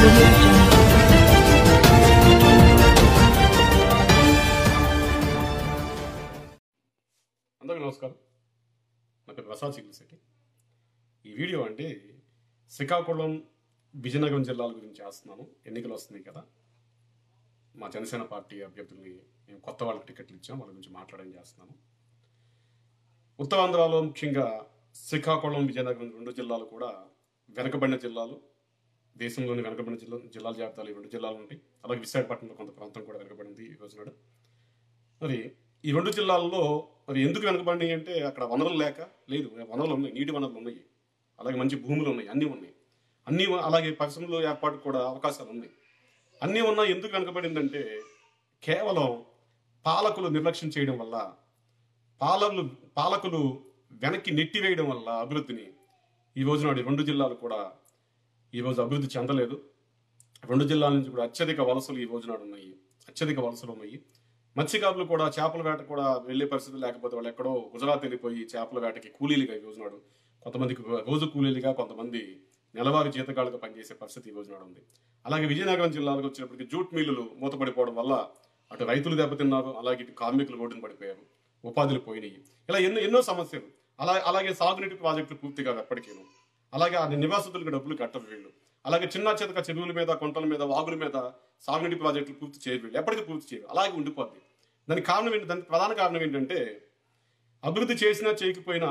audio jungle. అందరికీ నమస్కారం నా పేరు ప్రసాద్ చికిత్సకి ఈ వీడియో అంటే శ్రీకాకుళం విజయనగరం జిల్లాల గురించి చేస్తున్నాను ఎన్నికలు వస్తున్నాయి కదా మా జనసేన పార్టీ అభ్యర్థుల్ని మేము కొత్త వాళ్ళకి టికెట్లు ఇచ్చాం వాళ్ళ గురించి మాట్లాడడం చేస్తున్నాను ఉత్తరాంధ్రలో ముఖ్యంగా శ్రీకాకుళం విజయనగరం రెండు జిల్లాలు కూడా వెనకబడిన జిల్లాలు దేశంలోని వెనకబడిన జిల్లా జిల్లాల జాబితాలు ఈ రెండు జిల్లాలు ఉంటాయి అలాగే విశాఖపట్నంలో కొంత ప్రాంతం కూడా వెనకబడింది ఈ రోజునాడు మరి ఈ రెండు జిల్లాల్లో మరి ఎందుకు వెనకబడినాయి అంటే అక్కడ వనరులు లేక లేదు వనరులు ఉన్నాయి నీటి వనరులు ఉన్నాయి అలాగే మంచి భూములు ఉన్నాయి అన్నీ ఉన్నాయి అన్నీ అలాగే పరిశ్రమలు ఏర్పాటు కూడా అవకాశాలు ఉన్నాయి అన్నీ ఉన్నా ఎందుకు వెనకబడిందంటే కేవలం పాలకులు నిర్లక్ష్యం చేయడం వల్ల పాలకులు పాలకులు వెనక్కి నెట్టివేయడం వల్ల అభివృద్ధిని ఈ రోజు నాడు ఈ రెండు జిల్లాలు కూడా ఈ రోజు అభివృద్ధి చెందలేదు రెండు జిల్లాల నుంచి కూడా అత్యధిక వలసలు ఈ రోజు నాడు ఉన్నాయి అత్యధిక వలసలు ఉన్నాయి మత్స్యకారులు కూడా చేపల వేట కూడా వెళ్ళే పరిస్థితి లేకపోతే వాళ్ళు ఎక్కడో గుజరాత్ వెళ్ళిపోయి చేపల వేటకి కూలీలుగా ఈ రోజు నాడు కొంతమందికి రోజు కూలీలుగా కొంతమంది నెలవారీ జీతగాళ్ళుగా పనిచేసే పరిస్థితి ఈ రోజు నాడు ఉంది అలాగే విజయనగరం జిల్లాలకు వచ్చినప్పటికీ జూట్ మిల్లులు మూతపడిపోవడం వల్ల అటు రైతులు దెబ్బతిన్నారు అలాగే ఇటు కార్మికులు రోడ్డున పడిపోయారు ఉపాధులు పోయినాయి ఇలా ఎన్నో ఎన్నో సమస్యలు అలా అలాగే సాగునీటి ప్రాజెక్టులు పూర్తిగా ఎప్పటికేను అలాగే ఆ నివాసితులకు డబ్బులు కట్టరు వీళ్ళు అలాగే చిన్న చితక చెరువుల మీద కొంటల మీద వాగుల మీద సాగునీటి ప్రాజెక్టులు పూర్తి చేయరు వీళ్ళు ఎప్పటికీ పూర్తి చేయరు అలాగే ఉండిపోద్ది దానికి కారణం ఏంటి దానికి ప్రధాన కారణం ఏంటంటే అభివృద్ధి చేసినా చేయకపోయినా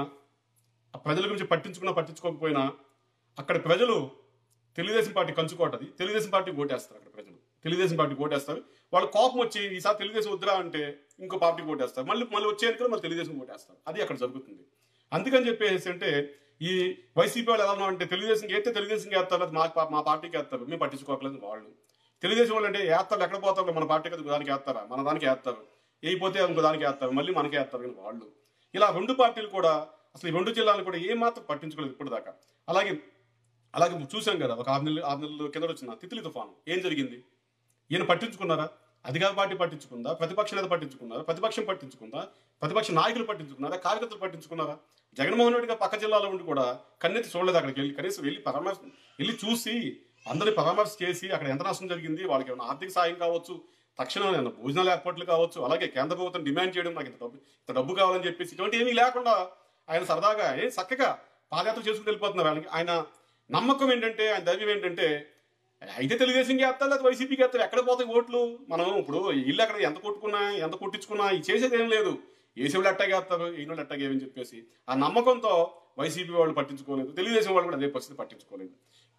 ఆ ప్రజల గురించి పట్టించుకున్నా పట్టించుకోకపోయినా అక్కడ ప్రజలు తెలుగుదేశం పార్టీ కంచుకోటది తెలుగుదేశం పార్టీ ఓటేస్తారు అక్కడ ప్రజలు తెలుగుదేశం పార్టీ ఓటేస్తారు వాళ్ళు కోపం వచ్చి ఈసారి తెలుగుదేశం వద్దురా అంటే ఇంకో పార్టీ ఓటేస్తారు మళ్ళీ మళ్ళీ వచ్చే ఎన్నికలు మళ్ళీ తెలుగుదేశం ఓటేస్తారు అది అక్కడ జరుగుతుంది అందుకని చెప్పేసి అంటే ఈ వైసీపీ వాళ్ళు ఎలా ఉన్నారంటే తెలుగుదేశం అయితే తెలుగుదేశం వేస్తారు అది మా మా పార్టీకి వేస్తారు మేము పట్టించుకోకలేదు వాళ్ళు తెలుగుదేశం వాళ్ళు అంటే వేస్తారు ఎక్కడ పోతారు మన పార్టీకి అది దానికి వేస్తారా మన దానికి వేస్తారు వేయిపోతే ఇంకో దానికి వేస్తారు మళ్ళీ మనకే వేస్తారు కానీ వాళ్ళు ఇలా రెండు పార్టీలు కూడా అసలు ఈ రెండు జిల్లాలు కూడా ఏ మాత్రం పట్టించుకోలేదు ఇప్పటిదాకా అలాగే అలాగే చూసాం కదా ఒక ఆరు నెలలు ఆరు నెలలు కింద వచ్చిన తిత్లీ తుఫాను ఏం జరిగింది ఈయన పట్టించుకున్నారా అధికార పార్టీ పట్టించుకుందా ప్రతిపక్ష నేత పట్టించుకున్నారా ప్రతిపక్షం పట్టించుకుందా ప్రతిపక్ష నాయకులు పట్టించుకున్నారా కార్యకర్తలు పట్టించుకున్నారా జగన్మోహన్ రెడ్డిగా పక్క జిల్లాలో ఉండి కూడా కన్నెత్తి చూడలేదు అక్కడికి వెళ్ళి కనీసం వెళ్ళి పరామర్శ వెళ్ళి చూసి అందరిని పరామర్శ చేసి అక్కడ ఎంత నష్టం జరిగింది వాళ్ళకి ఏమైనా ఆర్థిక సాయం కావచ్చు తక్షణం ఏమైనా భోజనాల ఏర్పాట్లు కావచ్చు అలాగే కేంద్ర ప్రభుత్వం డిమాండ్ చేయడం నాకు ఇంత డబ్బు ఇంత డబ్బు కావాలని చెప్పేసి ఇటువంటి ఏమీ లేకుండా ఆయన సరదాగా ఏ చక్కగా పాదయాత్ర చేసుకుని వెళ్ళిపోతున్నారు ఆయనకి ఆయన నమ్మకం ఏంటంటే ఆయన ధైర్యం ఏంటంటే అయితే తెలుగుదేశం వేస్తారు లేదా వైసీపీకి వేస్తారు ఎక్కడ పోతాయి ఓట్లు మనం ఇప్పుడు ఇల్లు అక్కడ ఎంత కొట్టుకున్నా ఎంత కొట్టించుకున్నా ఈ చేసేది ఏం లేదు ఏసేవాళ్ళు ఎట్టాగే వేస్తారు ఈయన ఎట్టాగే అని చెప్పేసి ఆ నమ్మకంతో వైసీపీ వాళ్ళు పట్టించుకోలేదు తెలుగుదేశం వాళ్ళు కూడా అదే పరిస్థితి పట్టించుకోలేదు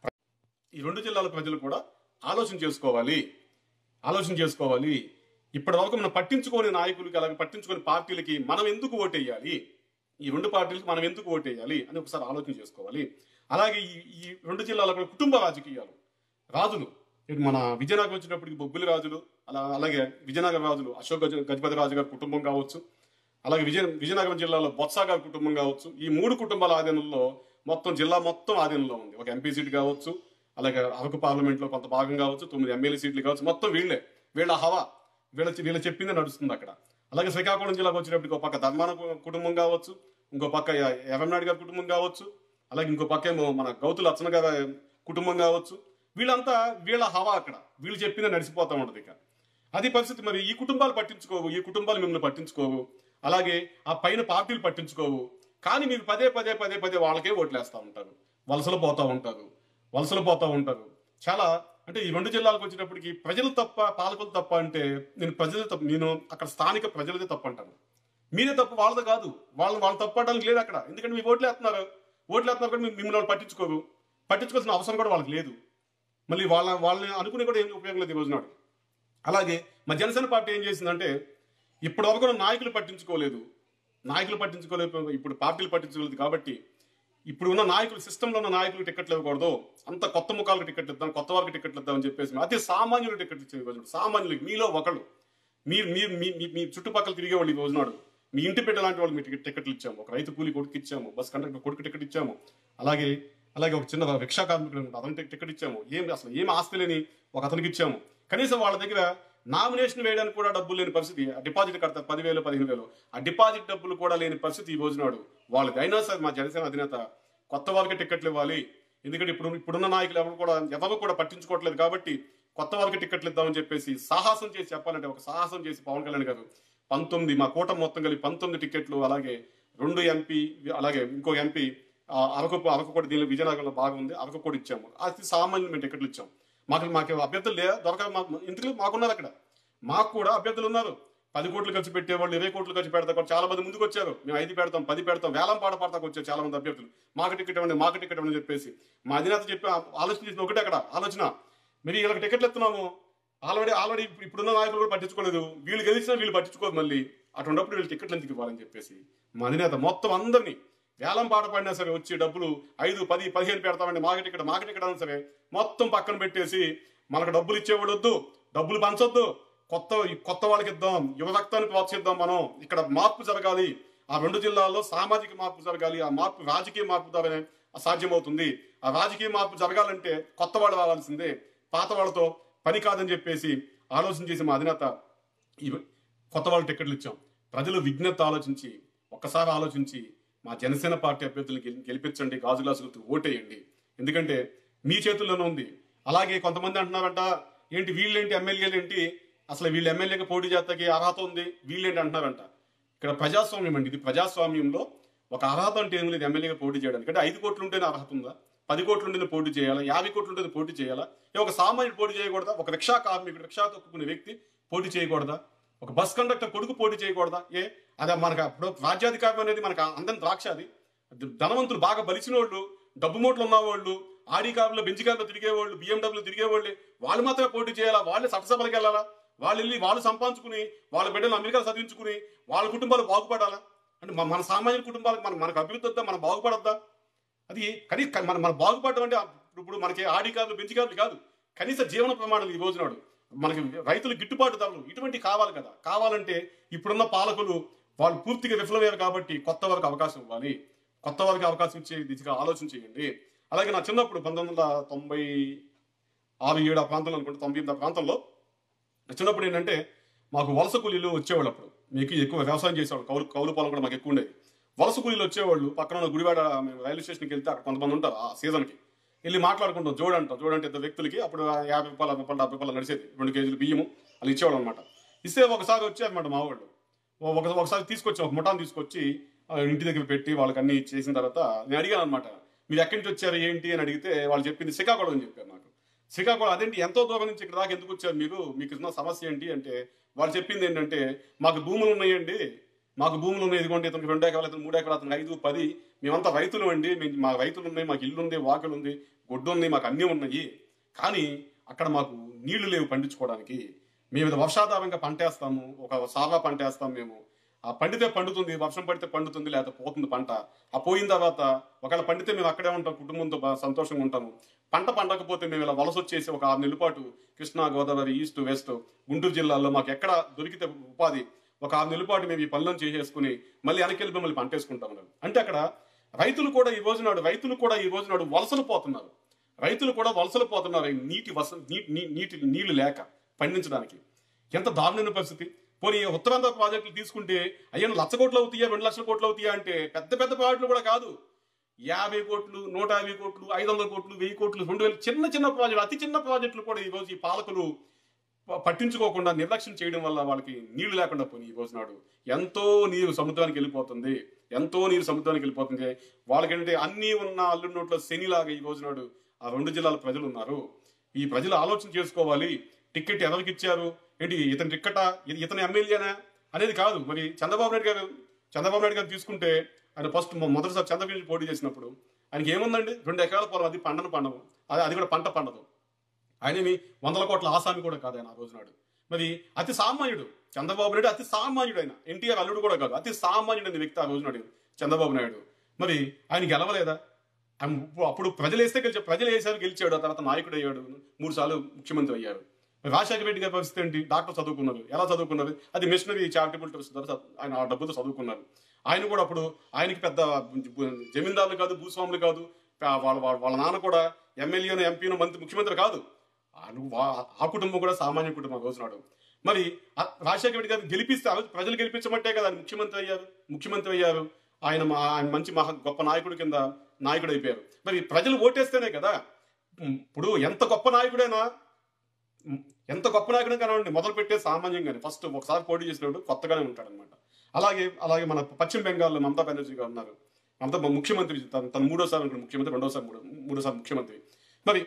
ఈ రెండు జిల్లాల ప్రజలు కూడా ఆలోచన చేసుకోవాలి ఆలోచన చేసుకోవాలి ఇప్పటి వరకు మనం పట్టించుకోని నాయకులకి అలాగే పట్టించుకోని పార్టీలకి మనం ఎందుకు ఓటేయాలి ఈ రెండు పార్టీలకి మనం ఎందుకు ఓటేయాలి అని ఒకసారి ఆలోచన చేసుకోవాలి అలాగే ఈ ఈ రెండు జిల్లాల కూడా కుటుంబ రాజకీయాలు రాజులు ఇటు మన విజయనగరం వచ్చినప్పటికి బొబ్బిలి రాజులు అలా అలాగే విజయనగరం రాజులు అశోక్ గజ గజపతి రాజు గారి కుటుంబం కావచ్చు అలాగే విజయ విజయనగరం జిల్లాలో బొత్స గారి కుటుంబం కావచ్చు ఈ మూడు కుటుంబాల ఆధీనంలో మొత్తం జిల్లా మొత్తం ఆధీనంలో ఉంది ఒక ఎంపీ సీట్ కావచ్చు అలాగే అరకు పార్లమెంట్ లో కొంత భాగం కావచ్చు తొమ్మిది ఎమ్మెల్యే సీట్లు కావచ్చు మొత్తం వీళ్ళే వీళ్ళ హవా వీళ్ళ వీళ్ళ చెప్పిందే నడుస్తుంది అక్కడ అలాగే శ్రీకాకుళం జిల్లాకు వచ్చినప్పటికి ఒక పక్క ధర్మాన కు- కుటుంబం కావచ్చు ఇంకో పక్క ఎర్రనాయుడు గారి కుటుంబం కావచ్చు అలాగే ఇంకో పక్క ఏమో మన గౌతుల అచ్చన గారి కుటుంబం కావచ్చు వీళ్ళంతా వీళ్ళ హవా అక్కడ వీళ్ళు చెప్పిందే నడిచిపోతా ఉంటది ఇక అది పరిస్థితి మరి ఈ కుటుంబాలు పట్టించుకోవు ఈ కుటుంబాలు మిమ్మల్ని పట్టించుకోవు అలాగే ఆ పైన పార్టీలు పట్టించుకోవు కానీ మీరు పదే పదే పదే పదే వాళ్ళకే ఓట్లేస్తూ ఉంటారు వలసలు పోతా ఉంటారు వలసలు పోతా ఉంటారు చాలా అంటే ఈ రెండు జిల్లాలకు వచ్చేటప్పటికి ప్రజలు తప్ప పాలకులు తప్ప అంటే నేను ప్రజలు తప్ప నేను అక్కడ స్థానిక ప్రజలదే తప్ప అంటాను మీరే తప్పు వాళ్ళది కాదు వాళ్ళు వాళ్ళు తప్పడానికి లేదు అక్కడ ఎందుకంటే మీ ఓట్లు వేస్తున్నారు ఓట్లు వేస్తున్నారు కూడా మీ- మిమ్మల్ని వాళ్ళు పట్టించుకోరు పట్టించుకోవాల్సిన అవసరం కూడా వాళ్ళకి లేదు మళ్ళీ వాళ్ళ వాళ్ళని అనుకునే కూడా ఏం ఉపయోగం లేదు ఈ రోజు నాడు అలాగే మా జనసేన పార్టీ ఏం చేసిందంటే ఇప్పటి వరకు నాయకులు పట్టించుకోలేదు నాయకులు పట్టించుకోలేదు ఇప్పుడు పార్టీలు పట్టించుకోలేదు కాబట్టి ఇప్పుడు ఉన్న నాయకులు సిస్టంలో ఉన్న నాయకులు టికెట్లు ఇవ్వకూడదు అంత కొత్త ముఖాలకు టికెట్లు ఇద్దాం కొత్త వారికి టికెట్లు ఇద్దాం అని చెప్పేసి అతి సామాన్యులు టికెట్లు ఇచ్చే రోజు సామాన్యులకి మీలో ఒకళ్ళు మీరు మీరు మీ మీ- మీ చుట్టుపక్కల తిరిగే వాళ్ళు ఈ రోజునాడు మీ ఇంటి బిడ్డ లాంటి వాళ్ళు మీ టికెట్ టికెట్లు ఇచ్చాము ఒక రైతు కూలి కొడుకు ఇచ్చాము బస్ కండక్టర్ కొడుకు టికెట్ ఇచ్చాము అలాగే అలాగే ఒక చిన్న రిక్షా కార్మికుడు ఉన్నాడు, అతనికి టికెట్ ఇచ్చాము ఏం అసలు ఏం ఆస్తి లేని ఒక అతనికి ఇచ్చాము కనీసం వాళ్ళ దగ్గర నామినేషన్ వేయడానికి కూడా డబ్బులు లేని పరిస్థితి ఆ డిపాజిట్ కడతారు పదివేలు పదిహేను వేలు ఆ డిపాజిట్ డబ్బులు కూడా లేని పరిస్థితి ఈ రోజునాడు వాళ్ళది అయినా సరే మా జనసేన అధినేత కొత్త వాళ్ళకి టికెట్లు ఇవ్వాలి ఎందుకంటే ఇప్పుడు ఇప్పుడున్న నాయకులు ఎవరు కూడా ఎవరు కూడా పట్టించుకోవట్లేదు కాబట్టి కొత్త వాళ్ళకి టికెట్లు ఇద్దామని చెప్పేసి సాహసం చేసి చెప్పాలంటే ఒక సాహసం చేసి పవన్ కళ్యాణ్ గారు పంతొమ్మిది మా కూటమి మొత్తం కలిపి పంతొమ్మిది టికెట్లు అలాగే రెండు ఎంపీ అలాగే ఇంకో ఎంపీ అరకు అరకు కూడా దీనిలో విజయనగరంలో బాగా ఉంది అరకు కూడా ఇచ్చాము అతి సామాన్యులు మేము టికెట్లు ఇచ్చాం మాకు మాకు అభ్యర్థులు లే దొరక మాకు ఎందుకు మాకున్నారు అక్కడ మాకు కూడా అభ్యర్థులు ఉన్నారు పది కోట్లు ఖర్చు పెట్టేవాళ్ళు ఇరవై కోట్లు ఖర్చు పెడతారు కూడా చాలా మంది ముందుకు వచ్చారు మేము ఐదు పెడతాం పది పెడతాం వేలం పాట పాడతాకు వచ్చారు చాలా మంది అభ్యర్థులు మాకు టికెట్ ఇవ్వండి మాకు టికెట్ ఇవ్వండి చెప్పేసి మా అధినేత చెప్పి ఆలోచన చేసిన ఒకటే అక్కడ ఆలోచన మీరు వీళ్ళకి టికెట్లు ఇస్తున్నాము ఆల్రెడీ ఆల్రెడీ ఇప్పుడు ఇప్పుడున్న నాయకులు కూడా పట్టించుకోలేదు వీళ్ళు గెలిచినా వీళ్ళు పట్టించుకోదు మళ్ళీ అటువంటిప్పుడు వీళ్ళు టికెట్లు ఎందుకు ఇవ్వాలని చెప్పేసి మా అధినేత మొత్తం అందరినీ వేలం పాట పడినా సరే వచ్చి డబ్బులు ఐదు పది పదిహేను పెడతామండి మాకు టికెట్ మాకు టికెట్ అయినా సరే మొత్తం పక్కన పెట్టేసి మనకు డబ్బులు ఇచ్చేవాడు వద్దు డబ్బులు పంచొద్దు కొత్త కొత్త వాళ్ళకి ఇద్దాం యువ రక్తాన్ని ప్రోత్సహిద్దాం మనం ఇక్కడ మార్పు జరగాలి ఆ రెండు జిల్లాల్లో సామాజిక మార్పు జరగాలి ఆ మార్పు రాజకీయ మార్పు ద్వారానే సాధ్యమవుతుంది ఆ రాజకీయ మార్పు జరగాలంటే కొత్త వాళ్ళు రావాల్సిందే పాత వాళ్ళతో పని కాదని చెప్పేసి ఆలోచన చేసి మా అధినేత ఈ కొత్త వాళ్ళ టికెట్లు ఇచ్చాం ప్రజలు విజ్ఞత ఆలోచించి ఒక్కసారి ఆలోచించి మా జనసేన పార్టీ అభ్యర్థులను గెలి- గెలిపించండి గాజు గ్లాసులతో ఓటేయండి ఎందుకంటే మీ చేతుల్లోనే ఉంది అలాగే కొంతమంది అంటున్నారంట ఏంటి వీళ్ళేంటి ఎమ్మెల్యేలు ఏంటి అసలు వీళ్ళు ఎమ్మెల్యేగా పోటీ చేస్తాకి అర్హత ఉంది వీళ్ళేంటి అంటున్నారంట ఇక్కడ ప్రజాస్వామ్యం అండి ఇది ప్రజాస్వామ్యంలో ఒక అర్హత అంటే ఏం లేదు ఎమ్మెల్యేగా పోటీ చేయడానికి అంటే ఐదు కోట్లు ఉంటేనే అర్హత ఉందా పది కోట్లు ఉంటేనే పోటీ చేయాలా యాభై కోట్లు ఉంటేనే పోటీ చేయాలా ఏ ఒక సామాన్యుడు పోటీ చేయకూడదా ఒక రిక్షా కార్మికుడు రిక్షా తొక్కుకునే వ్యక్తి పోటీ చేయకూడదా ఒక బస్ కండక్టర్ కొడుకు పోటీ చేయకూడదా ఏ అదే మనకు అప్పుడు రాజ్యాధికారం అనేది మనకు అందరం ద్రాక్ష అది ధనవంతులు బాగా బలిసిన వాళ్ళు డబ్బు మూటలు ఉన్నవాళ్ళు ఆడి కార్లో బెంచ్ కార్లో తిరిగేవాళ్ళు బిఎండబ్ల్యూ తిరిగేవాళ్ళు వాళ్ళు మాత్రమే పోటీ చేయాలా వాళ్ళే చట్టసభలకు వెళ్ళాలా వాళ్ళు వెళ్ళి వాళ్ళు సంపాదించుకుని వాళ్ళ బిడ్డలు అమెరికాలో చదివించుకుని వాళ్ళ కుటుంబాలు బాగుపడాలా అంటే మన- మన సామాన్య కుటుంబాలకు మన మనకు అభివృద్ధి వద్దా మనం బాగుపడద్దా అది కనీ మన మన బాగుపడడం అంటే ఇప్పుడు మనకి ఆడి కార్లు బెంచ్ కార్లు కాదు కనీస జీవన ప్రమాణాలు ఈ రోజు నాడు మనకి రైతులు గిట్టుబాటు ధరలు ఇటువంటి కావాలి కదా కావాలంటే ఇప్పుడున్న పాలకులు వాళ్ళు పూర్తిగా విఫలమయ్యారు కాబట్టి కొత్త వారికి అవకాశం ఇవ్వాలి కొత్త వారికి అవకాశం ఇచ్చే దిశగా ఆలోచన చేయండి అలాగే నా చిన్నప్పుడు పంతొమ్మిది వందల తొంభై ఆరు ఏడు ఆ ప్రాంతంలో అనుకుంటే తొంభై ఎనిమిది ఆ ప్రాంతంలో నా చిన్నప్పుడు ఏంటంటే మాకు వలస కూలీలు వచ్చేవాళ్ళు అప్పుడు మీకు ఎక్కువ వ్యవసాయం చేసేవాళ్ళు కౌలు కౌలు పొలం కూడా మాకు ఎక్కువ ఉండేది వలస కూలీలు వచ్చేవాళ్ళు పక్కన ఉన్న గుడివాడ మేము రైల్వే స్టేషన్కి వెళ్తే అక్కడ కొంతమంది ఉంటారు ఆ సీజన్కి వెళ్ళి మాట్లాడుకుంటాం జోడంటాం జోడంటే ఇద్దరు వ్యక్తులకి అప్పుడు ఆ యాభై రూపాయలు అరవై రూపాయలు డెబ్బై రూపాయలు నడిచేది రెండు కేజీలు బియ్యము వాళ్ళు ఇచ్చేవాళ్ళు అనమాట ఇస్తే ఒకసారి వచ్చారన్నమాట మా వాళ్ళు ఓ- ఒక ఒకసారి తీసుకొచ్చి ఒక ముఠాన్ని తీసుకొచ్చి ఆ, ఇంటి దగ్గర పెట్టి వాళ్ళకి అన్ని చేసిన తర్వాత నేను అడిగాను అనమాట మీరు ఎక్కడి నుంచి వచ్చారు ఏంటి అని అడిగితే వాళ్ళు చెప్పింది శ్రీకాకుళం అని చెప్పారు నాకు శ్రీకాకుళం అదేంటి ఎంతో దూరం నుంచి ఇక్కడ దాకా ఎందుకు వచ్చారు మీరు మీకు ఉన్న సమస్య ఏంటి అంటే వాళ్ళు చెప్పింది ఏంటంటే మాకు భూములు ఉన్నాయండి మాకు భూములు ఉన్నాయి ఇదిగోండి ఇతనికి రెండు ఎకరాలు ఇతను మూడు ఎకరాలు అతనికి ఐదు పది మేమంతా రైతులు అండి మేము మా రైతులు ఉన్నాయి మాకు ఇల్లు ఉంది వాకిలు ఉంది గొడ్డు ఉంది మాకు అన్నీ ఉన్నాయి కానీ అక్కడ మాకు నీళ్లు లేవు పండించుకోవడానికి మేము ఇది వర్షాధారంగా పంటేస్తాము ఒక సాగా పంటేస్తాం మేము ఆ పండితే పండుతుంది వర్షం పడితే పండుతుంది లేకపోతే పోతుంది పంట ఆ పోయిన తర్వాత ఒకవేళ పండితే మేము అక్కడే ఉంటాం కుటుంబంతో బాగా సంతోషంగా ఉంటాము పంట పండకపోతే మేము ఇలా వలస వచ్చేసి ఒక ఆరు నెలల పాటు కృష్ణా గోదావరి ఈస్ట్ వెస్ట్ గుంటూరు జిల్లాల్లో మాకు ఎక్కడ దొరికితే ఉపాధి ఒక ఆరు నెలల పాటు మేము ఈ పనులను చేసేసుకుని మళ్ళీ వెనకెళ్ళి మిమ్మల్ని పంటేసుకుంటాం అన్నారు. అంటే అక్కడ రైతులు కూడా ఈ రోజు నాడు రైతులు కూడా ఈ రోజు నాడు వలసలు పోతున్నారు రైతులు కూడా వలసలు పోతున్నారు ఈ నీటి వస నీ- నీ- నీటి నీళ్లు లేక పండించడానికి ఎంత దారుణమైన పరిస్థితి పోనీ ఈ ఉత్తరాంధ్ర ప్రాజెక్టులు తీసుకుంటే అయ్యా లక్ష కోట్లు అవుతాయా రెండు లక్షల కోట్లు అవుతాయా అంటే పెద్ద పెద్ద ప్రాజెక్టులు కూడా కాదు యాభై కోట్లు నూట యాభై కోట్లు ఐదు వందల కోట్లు వెయ్యి కోట్లు రెండు వేలు చిన్న చిన్న ప్రాజెక్టులు అతి చిన్న ప్రాజెక్టులు కూడా ఈ రోజు ఈ పాలకులు ప- పట్టించుకోకుండా నిర్లక్ష్యం చేయడం వల్ల వాళ్ళకి నీళ్లు లేకుండా పోయి ఈ రోజు నాడు ఎంతో నీరు సముద్రానికి వెళ్ళిపోతుంది ఎంతో నీరు సముద్రానికి వెళ్ళిపోతుంది వాళ్ళకంటే అన్నీ ఉన్న అల్లు నోట్లో శనిలాగా ఈ రోజు నాడు ఆ రెండు జిల్లాల ప్రజలు ఉన్నారు ఈ ప్రజలు ఆలోచన చేసుకోవాలి టికెట్ ఎవరికి ఇచ్చారు ఏంటి ఇతని టిక్కెటా ఇది ఇతని ఎమ్మెల్యేనా అనేది కాదు మరి చంద్రబాబు నాయుడు గారు చంద్రబాబు నాయుడు గారు తీసుకుంటే ఆయన ఫస్ట్ మొదటిసారి చంద్రబాబు నుంచి పోటీ చేసినప్పుడు ఆయనకి ఏముందండి రెండు ఎకరాల పొలం అది పండను పండవు అది అది కూడా పంట పండదు ఆయనేమి వందల కోట్ల ఆసామి కూడా కాదు ఆయన ఆ రోజు నాడు మరి అతి సామాన్యుడు చంద్రబాబు నాయుడు అతి సామాన్యుడు ఆయన ఎన్టీఆర్ అల్లుడు కూడా కాదు అతి సామాన్యుడైన వ్యక్తి ఆ రోజు నాడు చంద్రబాబు నాయుడు మరి ఆయన గెలవలేదా ఆయన ఇప్పుడు- అప్పుడు ప్రజలు వేస్తే గెలిచాడు ప్రజలు వేసారు గెలిచాడు ఆ తర్వాత నాయకుడు అయ్యాడు మూడు సార్లు ముఖ్యమంత్రి అయ్యారు మరి రాజశేఖర రెడ్డి గారి పరిస్థితి ఏంటి డాక్టర్ చదువుకున్నారు ఎలా చదువుకున్నారు అది మిషనరీ చారిటబుల్ ట్రస్ట్ ద్వారా చదువు- ఆయన ఆ డబ్బుతో చదువుకున్నారు ఆయన కూడా అప్పుడు ఆయనకి పెద్ద జమీందారులు కాదు భూస్వాములు కాదు ప- వాళ్ళ వాళ్ళ వాళ్ళ నాన్న కూడా ఎమ్మెల్యేను ఎంపీను మంత్రి ముఖ్యమంత్రి కాదు వాళ్ళు వా- ఆ కుటుంబం కూడా సామాన్య కుటుంబం రోజునాడు మరి ఆ రాజశేఖర రెడ్డి గారిని గెలిపిస్తే ఆ రోజు ప్రజలు గెలిపించమంటే కదా ఆయన ముఖ్యమంత్రి అయ్యారు ముఖ్యమంత్రి అయ్యారు ఆయన మా- ఆయన మంచి మహా గొప్ప నాయకుడి కింద నాయకుడు అయిపోయారు మరి ప్రజలు ఓటేస్తేనే కదా ఉమ్, ఇప్పుడు ఎంత గొప్ప నాయకుడైనా ఉమ్, ఎంత గొప్ప నాయకుడు కానివ్వండి మొదలు పెట్టే సామాన్యంగానే ఫస్ట్ ఒకసారి పోటీ చేసినప్పుడు కొత్తగానే ఉంటాడు అనమాట అలాగే అలాగే మన పశ్చిమ బెంగాల్లో మమతా బెనర్జీ గారు ఉన్నారు మమతా ముఖ్యమంత్రి తను తను మూడోసారి అనుకున్న ముఖ్యమంత్రి రెండోసారి మూడో మూడోసారి ముఖ్యమంత్రి మరి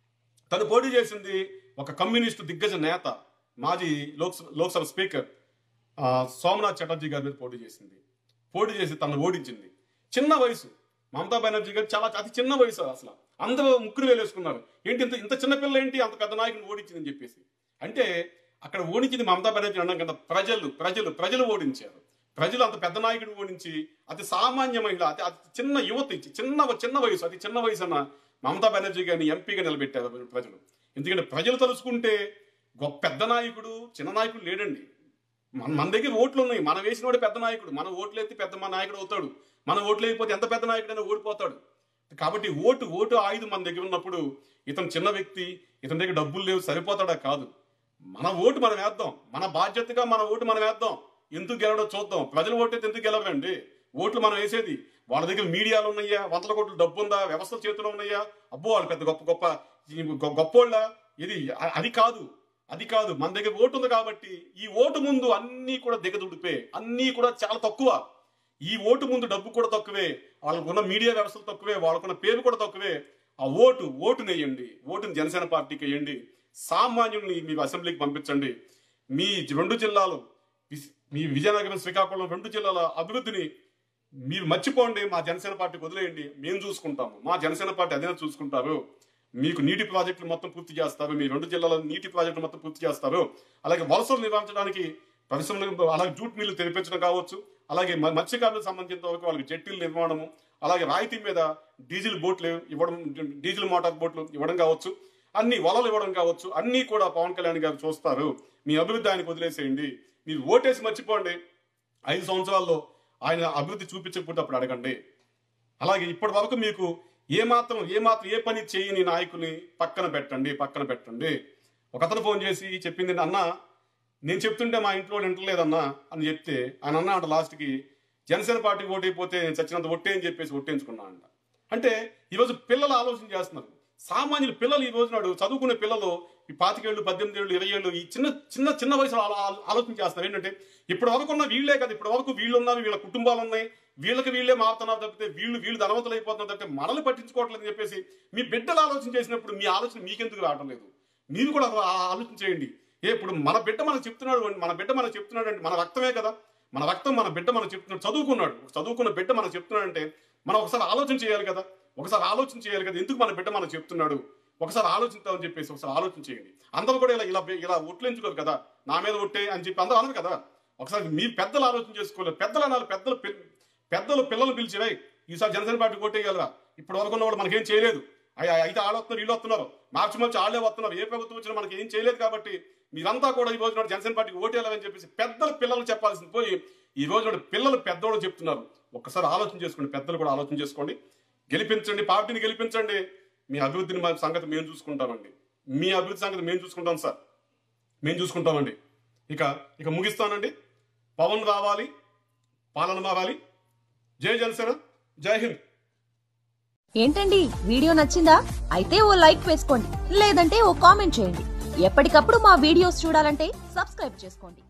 తను పోటీ చేసింది ఒక కమ్యూనిస్టు దిగ్గజ నేత మాజీ లోక్సభ లోక్సభ స్పీకర్ ఆ, సోమనాథ్ చటర్జీ గారి మీద పోటీ చేసింది పోటీ చేసి తను ఓడించింది చిన్న వయసు మమతా బెనర్జీ గారు చాలా అతి చిన్న వయసు అసలు అందరూ ముక్కులు వేలేసుకున్నారు ఏంటి ఇంత ఇంత చిన్న పిల్ల ఏంటి అంత పెద్ద నాయకుని ఓడించిందని చెప్పేసి అంటే అక్కడ ఓడించింది మమతా బెనర్జీ అన్నాం కదా ప్రజలు ప్రజలు ప్రజలు ఓడించారు ప్రజలు అంత పెద్ద నాయకుడిని ఓడించి అతి సామాన్య మహిళ అతి అతి చిన్న యువత ఇచ్చి చిన్న చిన్న వయసు అతి చిన్న వయసు అన్న మమతా బెనర్జీ గారిని ఎంపీగా నిలబెట్టారు ప్రజలు ఎందుకంటే ప్రజలు తలుచుకుంటే గొప్ప పెద్ద నాయకుడు చిన్న నాయకుడు లేడండి మన మన దగ్గర ఓట్లు ఉన్నాయి మనం వేసినోడే పెద్ద నాయకుడు మన ఓట్లు ఎత్తి పెద్ద మన నాయకుడు అవుతాడు మన ఓట్లు అయిపోతే ఎంత పెద్ద నాయకుడైనా ఓడిపోతాడు కాబట్టి ఓటు ఓటు ఆయుధం మన దగ్గర ఉన్నప్పుడు ఇతను చిన్న వ్యక్తి ఇతని దగ్గర డబ్బులు లేవు సరిపోతాడా కాదు మన ఓటు మనం వేద్దాం మన బాధ్యతగా మన ఓటు మనం వేద్దాం ఎందుకు గెలవడో చూద్దాం ప్రజల ఓటు అయితే ఎందుకు గెలవరండి ఓట్లు మనం వేసేది వాళ్ళ దగ్గర మీడియాలు ఉన్నాయా వందల కోట్ల డబ్బు ఉందా వ్యవస్థల చేతిలో ఉన్నాయా అబ్బో వాళ్ళు పెద్ద గొప్ప గొప్ప గొ- గొప్పోళ్ళ ఇది అ- అది కాదు అది కాదు మన దగ్గర ఓటు ఉంది కాబట్టి ఈ ఓటు ముందు అన్నీ కూడా దిగదుడిపే అన్నీ కూడా చాలా తక్కువ ఈ ఓటు ముందు డబ్బు కూడా తక్కువే వాళ్ళకున్న మీడియా వ్యవస్థలు తక్కువే వాళ్ళకున్న పేరు కూడా తక్కువే ఆ ఓటు ఓటుని వేయండి ఓటుని జనసేన పార్టీకి వేయండి సామాన్యుల్ని మీరు అసెంబ్లీకి పంపించండి మీ రెండు జిల్లాలు విస్- మీ విజయనగరం శ్రీకాకుళం రెండు జిల్లాల అభివృద్ధిని మీరు మర్చిపోండి మా జనసేన పార్టీకి వదిలేయండి మేము చూసుకుంటాము మా జనసేన పార్టీ అదే చూసుకుంటారు మీకు నీటి ప్రాజెక్టులు మొత్తం పూర్తి చేస్తారు మీ రెండు జిల్లాల నీటి ప్రాజెక్టులు మొత్తం పూర్తి చేస్తారు అలాగే వలసలు నిర్వహించడానికి పరిశ్రమలు అలాగే జూట్ మిల్లు తెరిపించడం కావచ్చు అలాగే మ- మత్స్యకారులకు సంబంధించిన వరకు వాళ్ళకి జట్టీల నిర్మాణము అలాగే రాయితీ మీద డీజిల్ బోట్లు ఇవ్వడం డీజిల్ మోటార్ బోట్లు ఇవ్వడం కావచ్చు అన్ని వలలు ఇవ్వడం కావచ్చు అన్నీ కూడా పవన్ కళ్యాణ్ గారు చూస్తారు మీ అభివృద్ధి ఆయనకు వదిలేసేయండి మీరు ఓటేసి మర్చిపోండి ఐదు సంవత్సరాల్లో ఆయన అభివృద్ధి చూపించకపోతే అప్పుడు అడగండి అలాగే ఇప్పటి వరకు మీకు ఏ మాత్రం ఏ మాత్రం ఏ పని చేయని నాయకుని పక్కన పెట్టండి పక్కన పెట్టండి ఒక అతను ఫోన్ చేసి చెప్పింది అన్న నేను చెప్తుంటే మా ఇంట్లో వాళ్ళు వింటలేదన్నా అని చెప్తే ఆయన అన్న అంట లాస్ట్కి జనసేన పార్టీకి ఓటైపోతే నేను చచ్చినంత ఒట్టే అని చెప్పేసి ఒట్టేయించుకున్నా అంట అంటే ఈరోజు పిల్లలు ఆలోచన చేస్తున్నారు సామాన్యులు పిల్లలు ఈ రోజు నాడు చదువుకునే పిల్లలు ఈ పాతికేళ్ళు పద్దెనిమిది ఏళ్ళు ఇరవై ఏళ్ళు ఈ చిన్న చిన్న చిన్న వయసులో ఆలో- ఆలో- ఆలోచన చేస్తున్నారు ఏంటంటే ఇప్పటి వరకు ఉన్న వీళ్ళే కదా ఇప్పటి వరకు వీళ్ళు ఉన్నారు వీళ్ళ కుటుంబాలు ఉన్నాయి వీళ్ళకి వీళ్ళే మారుతున్నారు తప్పితే వీళ్ళు వీళ్ళు ధనవంతులు అయిపోతున్నారు తప్పితే మనల్ని పట్టించుకోవట్లేదు అని చెప్పేసి మీ బిడ్డలు ఆలోచన చేసినప్పుడు మీ ఆలోచన మీకెందుకు రావడం లేదు మీరు కూడా ఆ ఆలోచన చేయండి ఏ ఇప్పుడు మన బిడ్డ మనకు చెప్తున్నాడు అంటే మన బిడ్డ మనకు చెప్తున్నాడు అంటే మన రక్తమే కదా మన రక్తం మన బిడ్డ మనకు చెప్తున్నాడు చదువుకున్నాడు చదువుకున్న బిడ్డ మనకు చెప్తున్నాడు అంటే మనం ఒకసారి ఆలోచన చేయాలి కదా ఒకసారి ఆలోచన చేయాలి కదా ఎందుకు మన బిడ్డ మనకు చెప్తున్నాడు ఒకసారి ఆలోచిద్దామని చెప్పేసి ఒకసారి ఆలోచన చేయండి అందరూ కూడా ఇలా ఇలా ఇలా ఒట్లేంచుకోరు కదా నా మీద ఒట్టే అని చెప్పి అందరూ అనరు కదా ఒకసారి మీ పెద్దలు ఆలోచన చేసుకోలేదు పెద్దలు అనాలి పెద్దలు పిల్- పెద్దలు పిల్లలు పిలిచి "రేయ్, ఈసారి జనసేన పార్టీ కొట్టేయగలరా ఇప్పుడు వరకు ఉన్న వాళ్ళు మనకేం చేయలేదు అయ్యా అయితే వాళ్ళు వస్తున్నారు వీళ్ళు వస్తున్నారు మార్చి మార్చి వాళ్ళే వస్తున్నారు ఏ ప్రభుత్వం వచ్చినా మనకి ఏం చేయలేదు కాబట్టి మీరంతా కూడా ఈ రోజు నాడు జనసేన పార్టీకి ఓటేయాలని చెప్పేసి పెద్దలు పిల్లలు చెప్పాల్సింది పోయి ఈ రోజు నాడు పిల్లలు పెద్దోళ్ళు చెప్తున్నారు ఒక్కసారి ఆలోచన చేసుకోండి పెద్దలు కూడా ఆలోచన చేసుకోండి గెలిపించండి పార్టీని గెలిపించండి మీ అభివృద్ధిని మా సంగతి మేము చూసుకుంటామండి మీ అభివృద్ధి సంగతి మేము చూసుకుంటాం సార్ మేము చూసుకుంటామండి ఇక ఇక ముగిస్తానండి పవన్ రావాలి పాలన మారాలి జై జనసేన జై హింద్ ఏంటండి వీడియో నచ్చిందా అయితే ఓ లైక్ వేసుకోండి లేదంటే ఓ కామెంట్ చేయండి ఎప్పటికప్పుడు మా వీడియోస్ చూడాలంటే సబ్స్క్రైబ్ చేసుకోండి